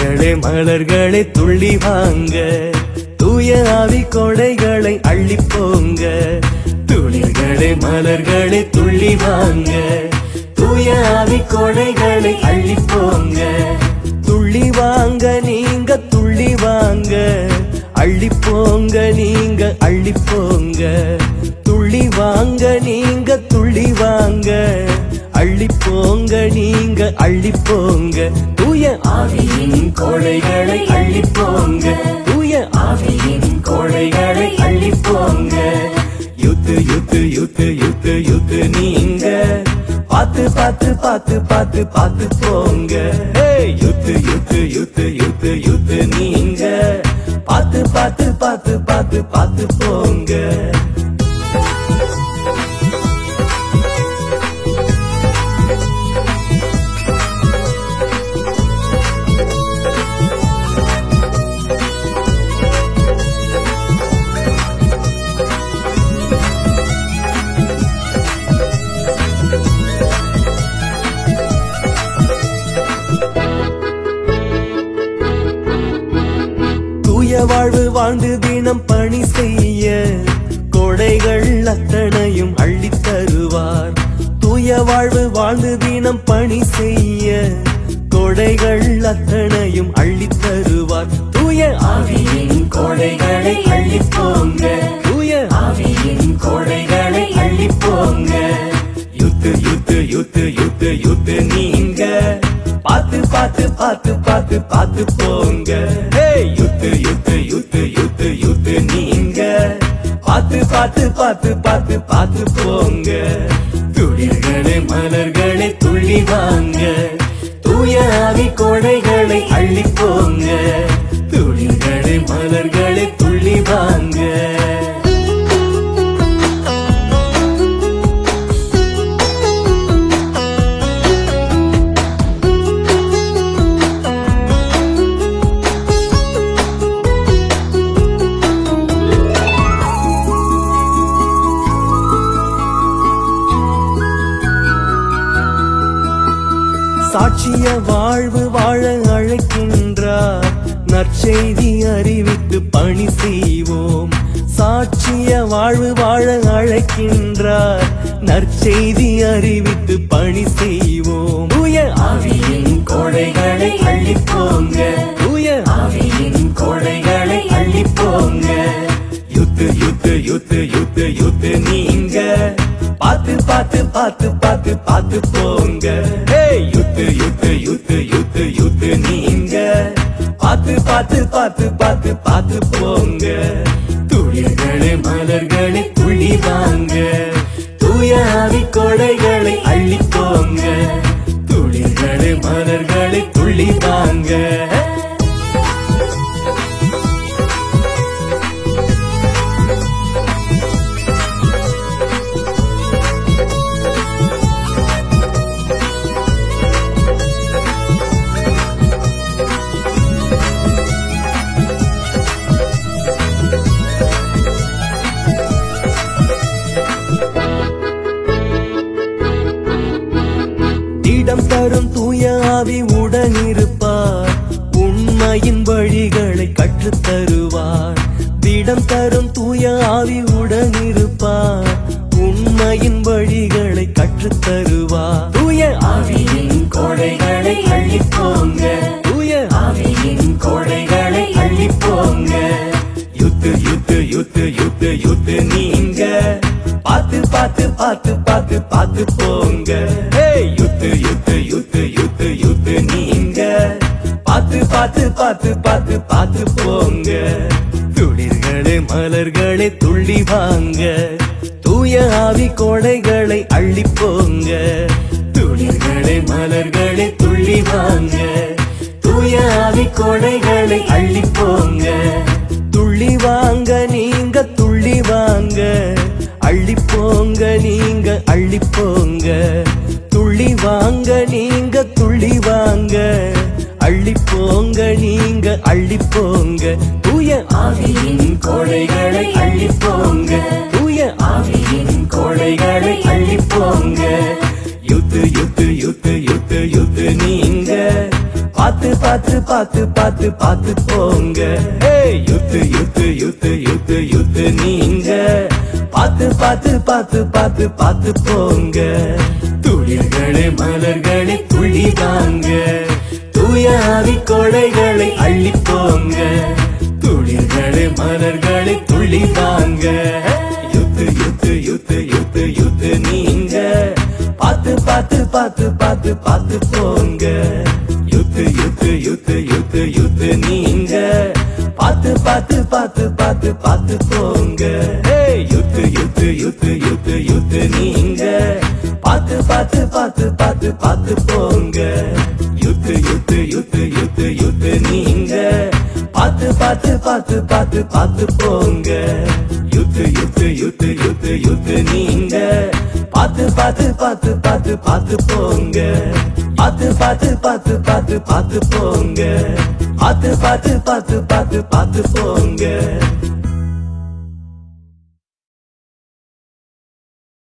துளிர்களே மலர்களே துள்ளி வாங்க தூய ஆவி கொடைகளை அள்ளிப் போங்க துளிர்களே மலர்களே துள்ளி வாங்க தூய ஆவி கொடைகளை அள்ளிப் போங்க துள்ளி வாங்க நீங்க துள்ளி வாங்க அள்ளி போங்க நீங்க அள்ளி போங்க துள்ளி வாங்க நீங்க துள்ளி வாங்க அள்ளி போங்க நீங்க அள்ளி போங்க தூய ஆவியின் கோழைகளை அள்ளி போங்க தூய ஆவியின் கோழைகளை அள்ளி போங்க யுத்து யுத்து யுத்து யுத்து யுத்து நீங்க பார்த்து பார்த்து பார்த்து பார்த்து பார்த்து போங்க ஏய், யுத்து யுத்து யுத்து யுத்து யுத்து நீங்க பார்த்து பார்த்து பார்த்து பார்த்து பார்த்து போங்க தூய வாழ்வு வாழ்ந்து தினம் பணி செய்ய கொடைகள் அத்தனையும் அள்ளித் தருவார் தூய வாழ்வு வாழ்ந்து தினம் பணி செய்ய கொடைகள் அத்தனையும் அள்ளித் தருவார் தூய ஆவியின் கொடைகளை அள்ளிப் போங்க தூய ஆவியின் கொடைகளை அள்ளிப் போங்க யுத்து யுத்து யுத்து யுத்து யுத்து நீங்க பார்த்து பார்த்து பார்த்து பார்த்து பார்த்து போங்க ஏய், யுத்து யுத்து யுத்து யுத்து யுத்து நீங்க பார்த்து பார்த்து பார்த்து பார்த்து பார்த்து போங்க துளிர்களே மலர்களே துள்ளி வாங்க தூய ஆவி கொடைகளை அள்ளி போங்க துளிர்களே மலர்களே துள்ளி வாங்க சாட்சிய வாழ்வு வாழ அழைக்கின்றார் நற்செய்தி அறிவித்து பணி செய்வோம் சாட்சிய வாழ்வு வாழ அழைக்கின்றார் நற்செய்தி அறிவித்து பணி செய்வோம் தூய ஆவியின் கொடைகளை அள்ளி போங்க தூய ஆவியின் கொடைகளை அள்ளி போங்க யுத்து யுத்து யுத்து யுத்து யுத்து நீங்க பார்த்து பார்த்து பார்த்து பார்த்து பார்த்து போங்க ஏய், யுத்து யுத்து யுத்து யுத்து யுத்து நீங்க பார்த்து பார்த்து பார்த்து பார்த்து பார்த்து போங்க துளிர்களே மலர்களே துள்ளி வாங்க தூய ஆவி கொடைகளை அள்ளி போங்க துளிர்களே மலர்களே துள்ளி வாங்க இடம் தரும் தூய ஆவி உடனிருப்பார் உண்மையின் வழிகளை கற்றுத் தருவார் திடம் தரும் தூய ஆவி உடனிருப்பார் உண்மையின் வழிகளை கற்றுத் தருவார் தூய ஆவியின் கொடைகளை அள்ளி போங்க தூய ஆவியின் கொடைகளை அள்ளி போங்க யுத்து யுத்து யுத்து யுத்து யுத்து நீங்க பார்த்து பார்த்து பார்த்து பார்த்து பார்த்து போங்க ஏய், யுத்து யுத்து யுத்து யுத்து யுத்து நீங்க பார்த்து பார்த்து பார்த்து பார்த்து பார்த்து போங்க துளிர்களே மலர்களே துள்ளி வாங்க தூய ஆவி கொடைகளை அள்ளி போங்க துளிர்களே மலர்களே துள்ளி வாங்க தூய ஆவி கொடைகளை அள்ளி போங்க துள்ளி வாங்க நீங்க துள்ளி வாங்க அள்ளி போங்க நீங்க அள்ளி போங்க துள்ளி வாங்க நீங்க துள்ளி வாங்க அள்ளி போங்க நீங்க அள்ளி போங்க தூய ஆவியின் கோழைகளை அள்ளி போங்க தூய ஆவியின் கோழைகளை அள்ளி போங்க யுத்து யுத்து யுத்து யுத்து யுத்து நீங்க பார்த்து பார்த்து பார்த்து பார்த்து பார்த்து போங்க ஏய், யுத்து யுத்து யுத்து யுத்து யுத்து நீங்க பார்த்து பார்த்து பார்த்து பார்த்து பார்த்து போங்க துளிர்களே மலர்களே துளிதாங்க தூய ஆவி கொடைகளை அள்ளி போங்க துளிர்களே மலர்களே துளிதாங்க யுத்து யுத்து யுத்து யுத்து யுத்து நீங்க பார்த்து பார்த்து பார்த்து பார்த்து பார்த்து போங்க யுத்து யுத்து யுத்து யுத்து யுத்து நீங்க பார்த்து பார்த்து பார்த்து பார்த்து பார்த்து போங்க ஏய், யுத்து யுத்து யுத்து யுத்து யுத்து நீங்க பார்த்து பார்த்து பார்த்து பார்த்து பார்த்து போங்க யுத்து யுத்து யுத்து யுத்து யுத்து நீங்க பார்த்து பார்த்து பார்த்து பார்த்து பார்த்து போங்க யுத்து யுத்து யுத்து யுத்து யுத்து நீங்க பார்த்து பார்த்து பார்த்து பார்த்து பார்த்து போங்க பார்த்து பார்த்து பார்த்து பார்த்து பார்த்து போங்க பார்த்து பார்த்து பார்த்து பார்த்து பார்த்து போங்க